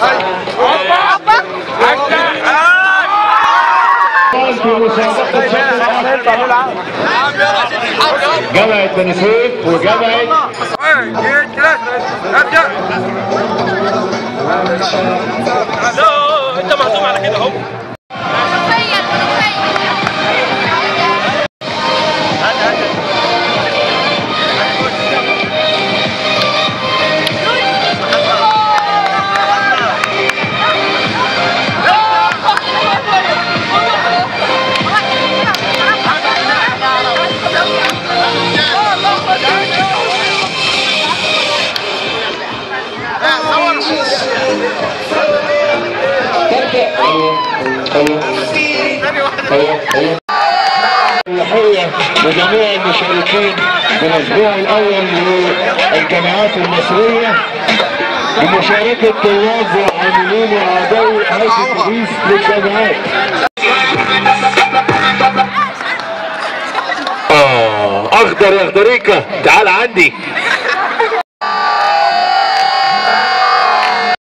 في مسابقة جامعة بني سويف وجامعة لا انت محسوب على كده اهو تحية لجميع المشاركين في الأسبوع الأول للجامعات المصرية بمشاركة طلاب وعاملين وأعضاء هيئة التدريس للجامعات. آه أخضر يا أخضريكا تعال عندي